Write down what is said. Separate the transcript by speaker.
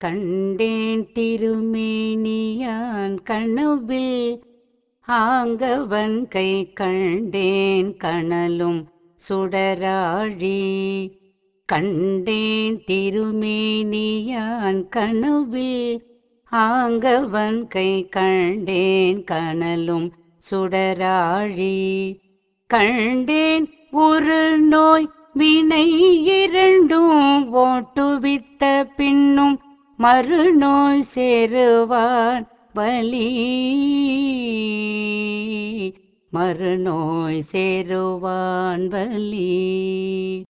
Speaker 1: கண்டேன் திருமேனியான் கனவில் ஆங்கவன் கை கண்டேன் கனலும் சுடராழி கண்டேன் திருமேனியான் கனவில் ஆங்கவன் கை கண்டேன் கனலும் சுடராழி கண்டேன் ஒரு நோய் வினை இரண்டும் ஓட்டுவித்த பின்னும் மறுநோய் சேருவான் வலி மறுநோய் சேருவான் வலி